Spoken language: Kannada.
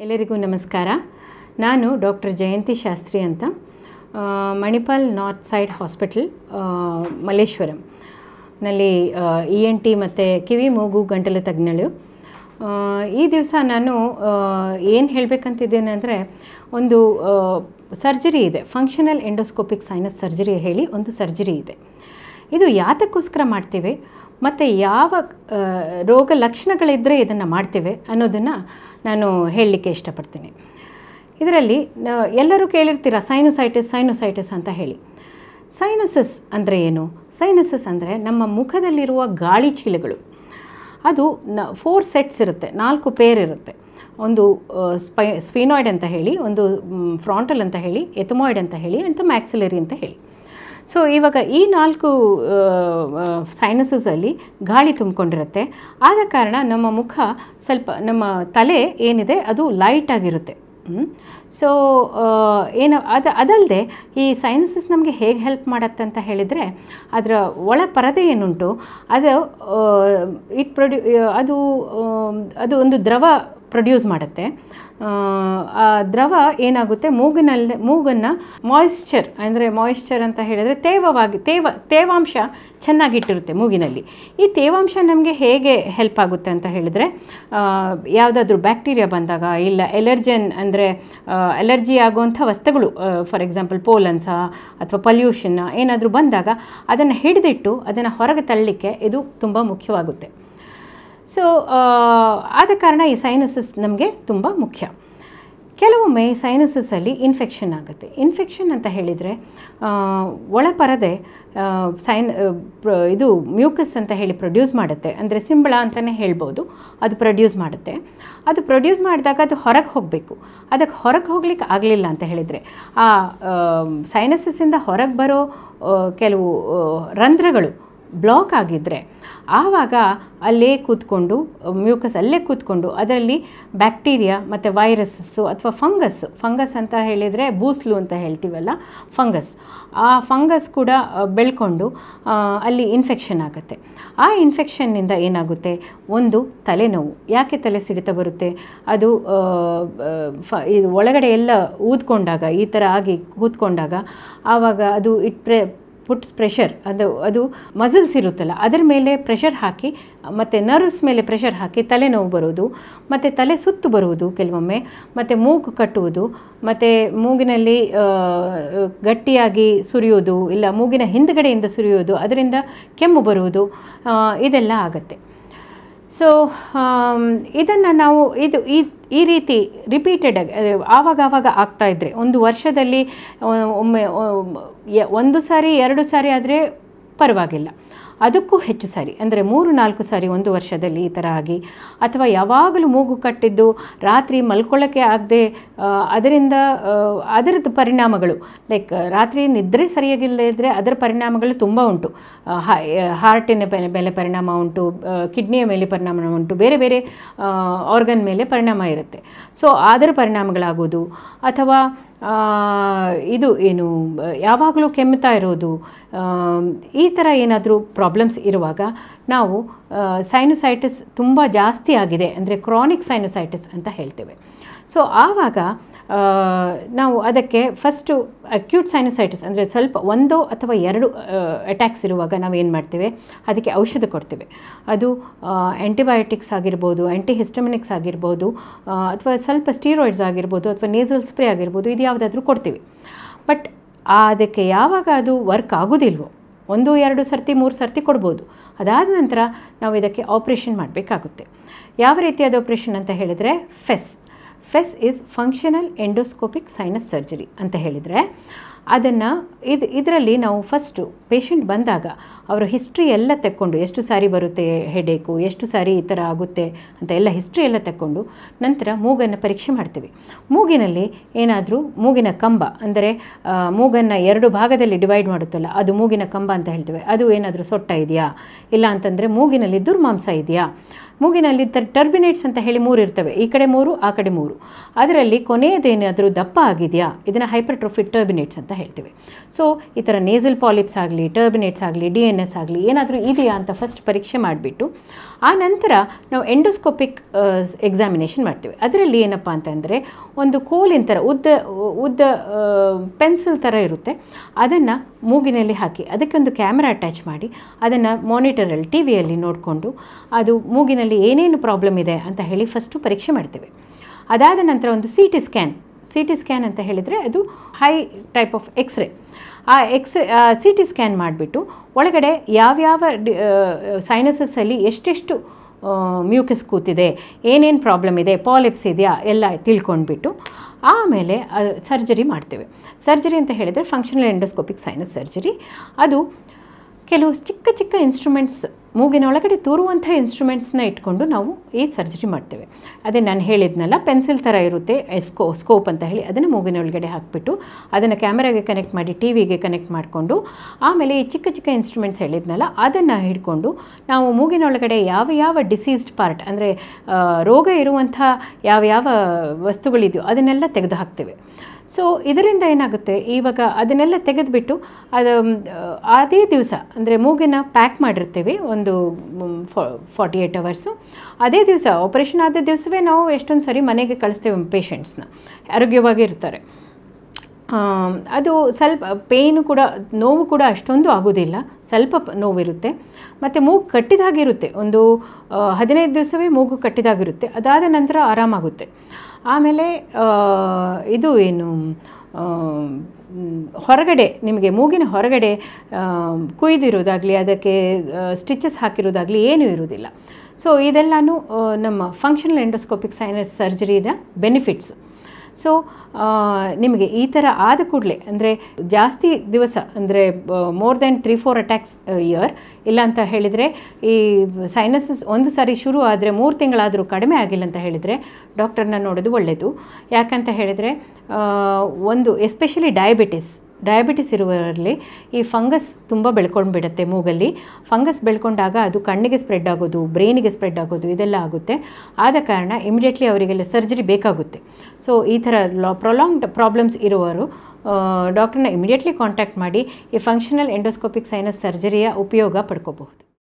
ಎಲ್ಲರಿಗೂ ನಮಸ್ಕಾರ ನಾನು ಡಾಕ್ಟರ್ ಜಯಂತಿ ಶಾಸ್ತ್ರಿ ಅಂತ ಆ, ಮಣಿಪಾಲ್ ನಾರ್ತ್ ಸೈಡ್ ಹಾಸ್ಪಿಟಲ್ ಆ, ಮಲ್ಲೇಶ್ವರಂ ನಲ್ಲಿ ಇ ಎನ್ ಟಿ ಮತ್ತು ಕಿವಿ ಮೂಗು ಗಂಟಲು ತಜ್ಞಳು ಆ, ಈ ದಿವಸ ನಾನು ಏನು ಹೇಳಬೇಕಂತಿದ್ದೇನೆ ಅಂದರೆ ಒಂದು ಸರ್ಜರಿ ಇದೆ ಫಂಕ್ಷನಲ್ ಎಂಡೋಸ್ಕೋಪಿಕ್ ಸೈನಸ್ ಸರ್ಜರಿ ಹೇಳಿ ಒಂದು ಸರ್ಜರಿ ಇದೆ ಇದು ಯಾತಕ್ಕೋಸ್ಕರ ಮಾಡ್ತೇವೆ ಮತ್ತು ಯಾವ ಆ, ರೋಗ ಲಕ್ಷಣಗಳಿದ್ದರೆ ಇದನ್ನು ಮಾಡ್ತೇವೆ ಅನ್ನೋದನ್ನು ನಾನು ಹೇಳಲಿಕ್ಕೆ ಇಷ್ಟಪಡ್ತೀನಿ ಇದರಲ್ಲಿ ನ- ಎಲ್ಲರೂ ಕೇಳಿರ್ತೀರ ಸೈನೋಸೈಟಿಸ್ ಸೈನೋಸೈಟಿಸ್ ಅಂತ ಹೇಳಿ ಸೈನಸಸ್ ಅಂದರೆ ಏನು ಸೈನಸಸ್ ಅಂದರೆ ನಮ್ಮ ಮುಖದಲ್ಲಿರುವ ಗಾಳಿ ಚೀಲಗಳು ಅದು ನ ಫೋರ್ ಸೆಟ್ಸ್ ಇರುತ್ತೆ ನಾಲ್ಕು ಪೇರ್ ಇರುತ್ತೆ ಒಂದು ಆ, ಸ್ಪೈ ಸ್ಫಿನಾಯ್ಡ್ ಅಂತ ಹೇಳಿ ಒಂದು ಫ್ರಾಂಟಲ್ ಅಂತ ಹೇಳಿ ಎಥಮಾಯ್ಡ್ ಅಂತ ಹೇಳಿ ಅಂತ ಮ್ಯಾಕ್ಸಿಲರಿ ಅಂತ ಹೇಳಿ ಸೊ ಇವಾಗ ಈ ನಾಲ್ಕು ಸೈನಸಸಲ್ಲಿ ಗಾಳಿ ತುಂಬಿಕೊಂಡಿರುತ್ತೆ ಆದ ಕಾರಣ ನಮ್ಮ ಮುಖ ಸ್ವಲ್ಪ ನಮ್ಮ ತಲೆ ಏನಿದೆ ಅದು ಲೈಟ್ ಆಗಿರುತ್ತೆ ಸೊ ಏನು ಅದು ಅದಲ್ಲದೆ ಈ ಸೈನಸಸ್ ನಮಗೆ ಹೇಗೆ ಹೆಲ್ಪ್ ಮಾಡುತ್ತೆ ಅಂತ ಹೇಳಿದರೆ ಅದರ ಒಳ ಪರದೆ ಏನುಂಟು ಅದು ಇಟ್ ಪ್ರೊಡ್ಯೂ ಅದು ಆ, ಅದು ಒಂದು ದ್ರವ ಪ್ರೊಡ್ಯೂಸ್ ಮಾಡುತ್ತೆ ಆ, ಆ ದ್ರವ ಏನಾಗುತ್ತೆ ಮೂಗಿನಲ್ಲಿ ಮೂಗನ್ನು ಮಾಯಿಶ್ಚರ್ ಅಂದರೆ ಮಾಯಿಶ್ಚರ್ ಅಂತ ಹೇಳಿದರೆ ತೇವವಾಗಿ ತೇವ ತೇವಾಂಶ ಚೆನ್ನಾಗಿಟ್ಟಿರುತ್ತೆ ಮೂಗಿನಲ್ಲಿ ಈ ತೇವಾಂಶ ನಮಗೆ ಹೇಗೆ ಹೆಲ್ಪ್ ಆಗುತ್ತೆ ಅಂತ ಹೇಳಿದರೆ ಯಾವುದಾದ್ರೂ ಬ್ಯಾಕ್ಟೀರಿಯಾ ಬಂದಾಗ ಇಲ್ಲ ಎಲರ್ಜನ್ ಅಂದರೆ ಅಲರ್ಜಿ ಆಗುವಂಥ ವಸ್ತುಗಳು ಫಾರ್ ಎಕ್ಸಾಂಪಲ್ ಪೋಲನ್ಸ ಅಥವಾ ಪಲ್ಯೂಷನ್ ಏನಾದರೂ ಬಂದಾಗ ಅದನ್ನು ಹಿಡಿದಿಟ್ಟು ಅದನ್ನು ಹೊರಗೆ ತಳ್ಳಲಿಕ್ಕೆ ಇದು ತುಂಬ ಮುಖ್ಯವಾಗುತ್ತೆ ಸೊ ಆದ ಕಾರಣ ಈ ಸೈನಸಸ್ ನಮಗೆ ತುಂಬ ಮುಖ್ಯ ಕೆಲವೊಮ್ಮೆ ಸೈನಸಸ್ಸಲ್ಲಿ ಇನ್ಫೆಕ್ಷನ್ ಆಗುತ್ತೆ ಇನ್ಫೆಕ್ಷನ್ ಅಂತ ಹೇಳಿದರೆ ಒಳಪರದೆ ಆ, ಸೈನ್ ಆ, ಪ್ರ- ಇದು ಮ್ಯೂಕಸ್ ಅಂತ ಹೇಳಿ ಪ್ರೊಡ್ಯೂಸ್ ಮಾಡುತ್ತೆ ಅಂದರೆ ಸಿಂಬಳ ಅಂತಲೇ ಹೇಳ್ಬೋದು ಅದು ಪ್ರೊಡ್ಯೂಸ್ ಮಾಡುತ್ತೆ ಅದು ಪ್ರೊಡ್ಯೂಸ್ ಮಾಡಿದಾಗ ಅದು ಹೊರಗೆ ಹೋಗಬೇಕು ಅದಕ್ಕೆ ಹೊರಗೆ ಹೋಗ್ಲಿಕ್ಕೆ ಆಗಲಿಲ್ಲ ಅಂತ ಹೇಳಿದರೆ ಆ ಸೈನಸಸ್ಸಿಂದ ಹೊರಗೆ ಬರೋ ಆ, ಕೆಲವು ಆ, ರಂಧ್ರಗಳು ಬ್ಲಾಕ್ ಆಗಿದ್ದರೆ ಆವಾಗ ಅಲ್ಲೇ ಕೂತ್ಕೊಂಡು ಮ್ಯೂಕಸ್ ಅಲ್ಲೇ ಕೂತ್ಕೊಂಡು ಅದರಲ್ಲಿ ಬ್ಯಾಕ್ಟೀರಿಯಾ ಮತ್ತು ವೈರಸ್ಸು ಅಥವಾ ಫಂಗಸ್ಸು ಫಂಗಸ್ ಅಂತ ಹೇಳಿದರೆ ಬೂಸ್ಲು ಅಂತ ಹೇಳ್ತೀವಲ್ಲ ಫಂಗಸ್ ಆ ಫಂಗಸ್ ಕೂಡ ಆ, ಬೆಳ್ಕೊಂಡು ಆ, ಅಲ್ಲಿ ಇನ್ಫೆಕ್ಷನ್ ಆಗುತ್ತೆ ಆ ಇನ್ಫೆಕ್ಷನ್ನಿಂದ ಏನಾಗುತ್ತೆ ಒಂದು ತಲೆನೋವು ಯಾಕೆ ತಲೆ ಸಿಡಿತ ಬರುತ್ತೆ ಅದು ಆ, ಆ, ಫ ಇದು ಒಳಗಡೆ ಎಲ್ಲ ಊದ್ಕೊಂಡಾಗ ಈ ಥರ ಆಗಿ ಕೂತ್ಕೊಂಡಾಗ ಆವಾಗ ಅದು ಇಟ್ ಪ್ರೆ ಪುಟ್ಸ್ ಪ್ರೆಷರ್ ಅದು ಅದು ಮಸಲ್ಸ್ ಇರುತ್ತಲ್ಲ ಅದರ ಮೇಲೆ ಪ್ರೆಷರ್ ಹಾಕಿ ಮತ್ತು ನರ್ವ್ಸ್ ಮೇಲೆ ಪ್ರೆಷರ್ ಹಾಕಿ ತಲೆನೋವು ಬರೋದು ಮತ್ತು ತಲೆ ಸುತ್ತು ಬರುವುದು ಕೆಲವೊಮ್ಮೆ ಮತ್ತು ಮೂಗು ಕಟ್ಟುವುದು ಮತ್ತು ಮೂಗಿನಲ್ಲಿ ಆ, ಗಟ್ಟಿಯಾಗಿ ಸುರಿಯೋದು ಇಲ್ಲ ಮೂಗಿನ ಹಿಂದುಗಡೆಯಿಂದ ಸುರಿಯೋದು ಅದರಿಂದ ಕೆಮ್ಮು ಬರುವುದು ಆ, ಇದೆಲ್ಲ ಆಗತ್ತೆ ಸೊ ಇದನ್ನು ನಾವು ಇದು ಈ ಈ ರೀತಿ ರಿಪೀಟೆಡ್ ಆವಾಗ ಆವಾಗ ಆಗ್ತಾ ಇದ್ದರೆ ಒಂದು ವರ್ಷದಲ್ಲಿ ಆ, ಒಮ್ಮೆ ಆ, ಯ- ಒಂದು ಸಾರಿ ಎರಡು ಸಾರಿ ಆದರೆ ಪರವಾಗಿಲ್ಲ ಅದಕ್ಕೂ ಹೆಚ್ಚು ಸಾರಿ ಅಂದರೆ ಮೂರು ನಾಲ್ಕು ಸಾರಿ ಒಂದು ವರ್ಷದಲ್ಲಿ ಈ ಥರ ಆಗಿ ಅಥವಾ ಯಾವಾಗಲೂ ಮೂಗು ಕಟ್ಟಿದ್ದು ರಾತ್ರಿ ಮಲ್ಕೊಳ್ಳೋಕ್ಕೆ ಆಗದೆ ಅದರಿಂದ ಆ, ಅದರದ್ದು ಪರಿಣಾಮಗಳು ಲೈಕ್ ರಾತ್ರಿ ನಿದ್ರೆ ಸರಿಯಾಗಿಲ್ಲದೆ ಇದ್ದರೆ ಅದರ ಪರಿಣಾಮಗಳು ತುಂಬ ಉಂಟು ಆ, ಹಾ- ಹಾರ್ಟಿನ ಮೇಲೆ ಮೇಲೆ ಪರಿಣಾಮ ಉಂಟು ಆ, ಕಿಡ್ನಿಯ ಮೇಲೆ ಪರಿಣಾಮ ಉಂಟು ಬೇರೆ ಬೇರೆ ಆರ್ಗನ್ ಮೇಲೆ ಪರಿಣಾಮ ಇರುತ್ತೆ ಸೊ ಅದರ ಪರಿಣಾಮಗಳಾಗೋದು ಅಥವಾ ಆ, ಇದು ಏನು ಆ, ಯಾವಾಗಲೂ ಕೆಮ್ಮುತ್ತಾ ಇರೋದು ಆ, ಈ ಥರ ಏನಾದರೂ ಪ್ರಾಬ್ಲಮ್ಸ್ ಇರುವಾಗ ನಾವು ಸೈನೋಸೈಟಿಸ್ ತುಂಬ ಜಾಸ್ತಿ ಆಗಿದೆ ಅಂದರೆ ಕ್ರಾನಿಕ್ ಸೈನೋಸೈಟಿಸ್ ಅಂತ ಹೇಳ್ತೇವೆ ಸೊ ಆವಾಗ ಆ, ನಾವು ಅದಕ್ಕೆ ಫಸ್ಟು ಅಕ್ಯೂಟ್ ಸೈನೋಸೈಟಿಸ್ ಅಂದರೆ ಸ್ವಲ್ಪ ಒಂದು ಅಥವಾ ಎರಡು ಅಟ್ಯಾಕ್ಸ್ ಇರುವಾಗ ನಾವು ಏನು ಮಾಡ್ತೇವೆ ಅದಕ್ಕೆ ಔಷಧ ಕೊಡ್ತೇವೆ ಅದು ಆ್ಯಂಟಿಬಯೋಟಿಕ್ಸ್ ಆಗಿರ್ಬೋದು ಆ್ಯಂಟಿ ಹಿಸ್ಟಮಿನಿಕ್ಸ್ ಆಗಿರ್ಬೋದು ಆ, ಅಥವಾ ಸ್ವಲ್ಪ ಸ್ಟೀರಾಯ್ಡ್ಸ್ ಆಗಿರ್ಬೋದು ಅಥವಾ ನೇಸಲ್ ಸ್ಪ್ರೇ ಆಗಿರ್ಬೋದು ಇದು ಯಾವುದಾದ್ರೂ ಕೊಡ್ತೀವಿ ಬಟ್ ಅದಕ್ಕೆ ಯಾವಾಗ ಅದು ವರ್ಕ್ ಆಗೋದಿಲ್ವೋ ಒಂದು ಎರಡು ಸರ್ತಿ ಮೂರು ಸರ್ತಿ ಕೊಡ್ಬೋದು ಅದಾದ ನಂತರ ನಾವು ಇದಕ್ಕೆ ಆಪ್ರೇಷನ್ ಮಾಡಬೇಕಾಗುತ್ತೆ ಯಾವ ರೀತಿಯಾದ ಆಪ್ರೇಷನ್ ಅಂತ ಹೇಳಿದರೆ FESS FESS is functional endoscopic sinus surgery ಅಂತ ಹೇಳಿದರೆ ಅದನ್ನು ಇದು ಇದರಲ್ಲಿ ನಾವು ಫಸ್ಟು ಪೇಷಂಟ್ ಬಂದಾಗ ಅವರ ಹಿಸ್ಟ್ರಿ ಎಲ್ಲ ತೆಕ್ಕೊಂಡು ಎಷ್ಟು ಸಾರಿ ಬರುತ್ತೆ ಹೆಡೇಕು ಎಷ್ಟು ಸಾರಿ ಈ ಥರ ಆಗುತ್ತೆ ಅಂತ ಎಲ್ಲ ಹಿಸ್ಟ್ರಿ ಎಲ್ಲ ತೆಕ್ಕೊಂಡು ನಂತರ ಮೂಗನ್ನು ಪರೀಕ್ಷೆ ಮಾಡ್ತೀವಿ ಮೂಗಿನಲ್ಲಿ ಏನಾದರೂ ಮೂಗಿನ ಕಂಬ ಅಂದರೆ ಮೂಗನ್ನು ಎರಡು ಭಾಗದಲ್ಲಿ ಡಿವೈಡ್ ಮಾಡುತ್ತಲ್ಲ ಅದು ಮೂಗಿನ ಕಂಬ ಅಂತ ಹೇಳ್ತೇವೆ ಅದು ಏನಾದರೂ ಸೊಟ್ಟ ಇದೆಯಾ ಇಲ್ಲ ಅಂತಂದರೆ ಮೂಗಿನಲ್ಲಿ ದುರ್ಮಾಂಸ ಇದೆಯಾ ಮೂಗಿನಲ್ಲಿ ಟ ಟರ್ಬಿನೇಟ್ಸ್ ಅಂತ ಹೇಳಿ ಮೂರು ಇರ್ತವೆ ಈ ಕಡೆ ಮೂರು ಆ ಕಡೆ ಮೂರು ಅದರಲ್ಲಿ ಕೊನೆಯದೇನಾದರೂ ದಪ್ಪ ಆಗಿದೆಯಾ ಇದನ್ನು ಹೈಪರ್ಟ್ರೋಫಿಕ್ ಟರ್ಬಿನೇಟ್ಸ್ ಅಂತ ಅಂತ ಹೇಳ್ತೀವಿ ಸೊ ಈ ಥರ ನೇಸಲ್ ಪಾಲಿಪ್ಸ್ ಆಗಲಿ ಟರ್ಬಿನೇಟ್ಸ್ ಆಗಲಿ ಡಿ ಎನ್ ಎಸ್ ಆಗಲಿ ಏನಾದರೂ ಇದೆಯಾ ಅಂತ ಫಸ್ಟ್ ಪರೀಕ್ಷೆ ಮಾಡಿಬಿಟ್ಟು ಆ ನಂತರ ನಾವು ಎಂಡೋಸ್ಕೋಪಿಕ್ ಎಕ್ಸಾಮಿನೇಷನ್ ಮಾಡ್ತೀವಿ ಅದರಲ್ಲಿ ಏನಪ್ಪ ಅಂತಂದರೆ ಒಂದು ಕೋಲಿನ ಥರ ಉದ್ದ ಉದ್ದ ಪೆನ್ಸಿಲ್ ಥರ ಇರುತ್ತೆ ಅದನ್ನು ಮೂಗಿನಲ್ಲಿ ಹಾಕಿ ಅದಕ್ಕೊಂದು ಕ್ಯಾಮ್ರಾ ಅಟ್ಯಾಚ್ ಮಾಡಿ ಅದನ್ನು ಮಾನಿಟರಲ್ಲಿ ಟಿ ವಿಯಲ್ಲಿ ನೋಡಿಕೊಂಡು ಅದು ಮೂಗಿನಲ್ಲಿ ಏನೇನು ಪ್ರಾಬ್ಲಮ್ ಇದೆ ಅಂತ ಹೇಳಿ ಫಸ್ಟು ಪರೀಕ್ಷೆ ಮಾಡ್ತೇವೆ ಅದಾದ ನಂತರ ಒಂದು C T scan C T scan ಅಂತ ಹೇಳಿದರೆ ಅದು ಹೈ ಟೈಪ್ ಆಫ್ ಎಕ್ಸ್ರೇ ಆ ಎಕ್ಸ್ರೇ ಸಿ ಟಿ ಸ್ಕ್ಯಾನ್ ಮಾಡಿಬಿಟ್ಟು ಒಳಗಡೆ ಯಾವ್ಯಾವ ಡಿ ಸೈನಸಸ್ಸಲ್ಲಿ ಎಷ್ಟೆಷ್ಟು ಮ್ಯೂಕಸ್ ಕೂತಿದೆ ಏನೇನು ಪ್ರಾಬ್ಲಮ್ ಇದೆ ಪಾಲಿಪ್ಸ್ ಇದೆಯಾ ಎಲ್ಲ ತಿಳ್ಕೊಂಡ್ಬಿಟ್ಟು ಆಮೇಲೆ ಸರ್ಜರಿ ಮಾಡ್ತೇವೆ ಸರ್ಜರಿ ಅಂತ ಹೇಳಿದರೆ ಫಂಕ್ಷನಲ್ ಎಂಡೋಸ್ಕೋಪಿಕ್ ಸೈನಸ್ ಸರ್ಜರಿ ಅದು ಕೆಲವು ಚಿಕ್ಕ ಚಿಕ್ಕ ಇನ್ಸ್ಟ್ರೂಮೆಂಟ್ಸ್ ಮೂಗಿನ ಒಳಗಡೆ ತೂರುವಂಥ ಇನ್ಸ್ಟ್ರೂಮೆಂಟ್ಸ್ನ ಇಟ್ಕೊಂಡು ನಾವು ಈ ಸರ್ಜರಿ ಮಾಡ್ತೇವೆ ಅದೇ ನಾನು ಹೇಳಿದ್ನಲ್ಲ ಪೆನ್ಸಿಲ್ ಥರ ಇರುತ್ತೆ ಸ್ಕೋ ಸ್ಕೋಪ್ ಅಂತ ಹೇಳಿ ಅದನ್ನು ಮೂಗಿನ ಒಳಗಡೆ ಹಾಕಿಬಿಟ್ಟು ಅದನ್ನು ಕ್ಯಾಮರಾಗೆ ಕನೆಕ್ಟ್ ಮಾಡಿ ಟಿ ವಿಗೆ ಕನೆಕ್ಟ್ ಮಾಡಿಕೊಂಡು ಆಮೇಲೆ ಈ ಚಿಕ್ಕ ಚಿಕ್ಕ ಇನ್ಸ್ಟ್ರೂಮೆಂಟ್ಸ್ ಹೇಳಿದ್ನಲ್ಲ ಅದನ್ನು ಹಿಡ್ಕೊಂಡು ನಾವು ಮೂಗಿನ ಒಳಗಡೆ ಯಾವ ಯಾವ ಡಿಸೀಸ್ಡ್ ಪಾರ್ಟ್ ಅಂದರೆ ರೋಗ ಇರುವಂಥ ಯಾವ ಯಾವ ವಸ್ತುಗಳಿದೆಯೋ ಅದನ್ನೆಲ್ಲ ತೆಗೆದು ಹಾಕ್ತೇವೆ ಸೊ ಇದರಿಂದ ಏನಾಗುತ್ತೆ ಇವಾಗ ಅದನ್ನೆಲ್ಲ ತೆಗೆದುಬಿಟ್ಟು ಅದು ಅದೇ ದಿವಸ ಅಂದರೆ ಮೂಗಿನ ಪ್ಯಾಕ್ ಮಾಡಿರ್ತೀವಿ ಒಂದು ಫಾರ್ಟಿ ಏಯ್ಟ್ ಅವರ್ಸು ಅದೇ ದಿವಸ ಆಪರೇಷನ್ ಆದ ದಿವಸವೇ ನಾವು ಎಷ್ಟೊಂದು ಸರಿ ಮನೆಗೆ ಕಳಿಸ್ತೇವೆ ಪೇಷಂಟ್ಸ್ನ ಆರೋಗ್ಯವಾಗಿ ಇರ್ತಾರೆ ಅದು ಸ್ವಲ್ಪ ಪೇಯ್ನು ಕೂಡ ನೋವು ಕೂಡ ಅಷ್ಟೊಂದು ಆಗೋದಿಲ್ಲ ಸ್ವಲ್ಪ ನೋವಿರುತ್ತೆ ಮತ್ತು ಮೂಗು ಕಟ್ಟಿದಾಗಿರುತ್ತೆ ಒಂದು ಹದಿನೈದು ದಿವಸವೇ ಮೂಗು ಕಟ್ಟಿದಾಗಿರುತ್ತೆ ಅದಾದ ನಂತರ ಆರಾಮಾಗುತ್ತೆ ಆಮೇಲೆ ಇದು ಏನು ಹೊರಗಡೆ ನಿಮಗೆ ಮೂಗಿನ ಹೊರಗಡೆ ಕುಯ್ದಿರೋದಾಗಲಿ ಅದಕ್ಕೆ ಸ್ಟಿಚಸ್ ಹಾಕಿರೋದಾಗಲಿ ಏನೂ ಇರೋದಿಲ್ಲ ಸೊ ಇದೆಲ್ಲನೂ ನಮ್ಮ ಫಂಕ್ಷನಲ್ ಎಂಡೋಸ್ಕೋಪಿಕ್ ಸೈನಸ್ ಸರ್ಜರಿನ ಬೆನಿಫಿಟ್ಸು ಸೊ ನಿಮಗೆ ಈ ಥರ ಆದ ಕೂಡಲೇ ಅಂದರೆ ಜಾಸ್ತಿ ದಿವಸ ಅಂದರೆ more than three four attacks year ಇಲ್ಲ ಅಂತ ಹೇಳಿದರೆ ಈ ಸೈನಸಸ್ ಒಂದು ಸಾರಿ ಶುರು ಆದರೆ ಮೂರು ತಿಂಗಳಾದರೂ ಕಡಿಮೆ ಆಗಿಲ್ಲ ಅಂತ ಹೇಳಿದರೆ ಡಾಕ್ಟರ್ನ ನೋಡೋದು ಒಳ್ಳೆಯದು ಯಾಕಂತ ಹೇಳಿದರೆ ಒಂದು ಎಸ್ಪೆಷಲಿ ಡಯಾಬಿಟಿಸ್ ಡಯಾಬಿಟಿಸ್ ಇರುವವರಲ್ಲಿ ಈ ಫಂಗಸ್ ತುಂಬ ಬೆಳ್ಕೊಂಡು ಬಿಡುತ್ತೆ ಮೂಗಲ್ಲಿ ಫಂಗಸ್ ಬೆಳ್ಕೊಂಡಾಗ ಅದು ಕಣ್ಣಿಗೆ ಸ್ಪ್ರೆಡ್ ಆಗೋದು ಬ್ರೈನಿಗೆ ಸ್ಪ್ರೆಡ್ ಆಗೋದು ಇದೆಲ್ಲ ಆಗುತ್ತೆ ಆದ ಕಾರಣ ಇಮಿಡಿಯೇಟ್ಲಿ ಅವರಿಗೆಲ್ಲ ಸರ್ಜರಿ ಬೇಕಾಗುತ್ತೆ ಸೊ ಈ ಥರ ಲಾ ಪ್ರೊಲಾಂಗ್ಡ್ ಪ್ರಾಬ್ಲಮ್ಸ್ ಇರುವವರು ಡಾಕ್ಟ್ರನ್ನ ಇಮಿಡಿಯೇಟ್ಲಿ ಕಾಂಟ್ಯಾಕ್ಟ್ ಮಾಡಿ ಈ ಫಂಕ್ಷನಲ್ ಎಂಡೋಸ್ಕೋಪಿಕ್ ಸೈನಸ್ ಸರ್ಜರಿಯ ಉಪಯೋಗ ಪಡ್ಕೋಬಹುದು